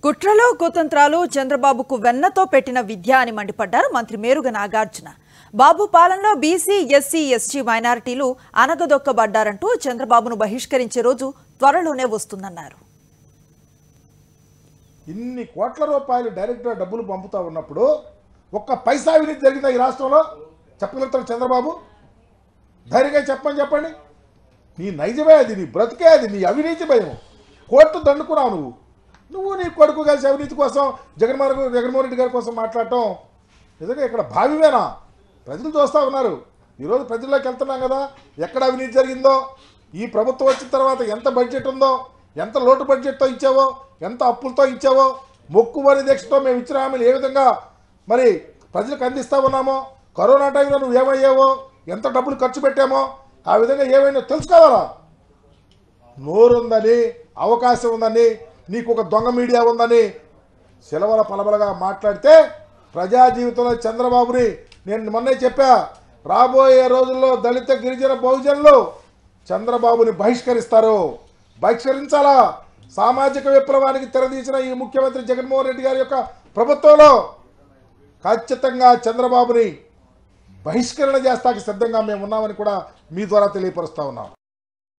కుట్రలో కుతంత్రాలు చంద్రబాబుకు వెన్నతో పెట్టిన విద్య అని మండిపడ్డారు మంత్రి మేరుగ నాగార్జున బాబు పాలనలో బీసీ ఎస్సీ ఎస్టీ మైనారిటీలు అనగదొక్కబడ్డారంటూ చంద్రబాబును బహిష్కరించే రోజు త్వరలోనే వస్తుందన్నారు ఇన్ని కోట్ల రూపాయలు డైరెక్ట్గా డబ్బులు పంపుతా ఉన్నప్పుడు ఒక్క పైసా అవినీతి జరిగిందా ఈ రాష్ట్రంలో చెప్పగలుగుతాడు చంద్రబాబు ధైర్యంగా చెప్పని చెప్పండి నీ నైజమే అది నీ బ్రతికే అది నీ అవినీతి భయం కోర్టు దండుకున్నావు నువ్వు నువ్వు నీ కొడుకు కలిసి అవినీతి కోసం జగన్మోహన్ జగన్మోహన్ రెడ్డి గారి కోసం మాట్లాడటం నిజంగా ఇక్కడ భావ్యమేనా ప్రజలు చూస్తూ ఉన్నారు ఈరోజు ప్రజల్లోకి వెళ్తున్నాం కదా ఎక్కడ అవినీతి జరిగిందో ఈ ప్రభుత్వం వచ్చిన తర్వాత ఎంత బడ్జెట్ ఉందో ఎంత లోటు బడ్జెట్తో ఇచ్చావో ఎంత అప్పులతో ఇచ్చావో మొక్కుబడి దీక్షతో మేము ఇచ్చిన హామీలు ఏ విధంగా మరి ప్రజలకు అందిస్తా ఉన్నామో కరోనా టైంలో నువ్వు ఏమయ్యావో ఎంత డబ్బులు ఖర్చు పెట్టామో ఆ విధంగా ఏమైనా తెలుసుకోవాలా నోరుందని అవకాశం ఉందని నీకు ఒక దొంగ మీడియా ఉందని సెలవుల పలబలగా మాట్లాడితే ప్రజా జీవితంలో చంద్రబాబుని నేను మొన్నే చెప్పా రాబోయే రోజుల్లో దళిత గిరిజన బహుజనులు చంద్రబాబుని బహిష్కరిస్తారు బహిష్కరించాలా సామాజిక విప్లవానికి తెరదీసిన ఈ ముఖ్యమంత్రి జగన్మోహన్ రెడ్డి గారి యొక్క ప్రభుత్వంలో ఖచ్చితంగా చంద్రబాబుని బహిష్కరణ చేస్తాకి సిద్ధంగా మేము ఉన్నామని కూడా మీ ద్వారా తెలియపరుస్తా ఉన్నాం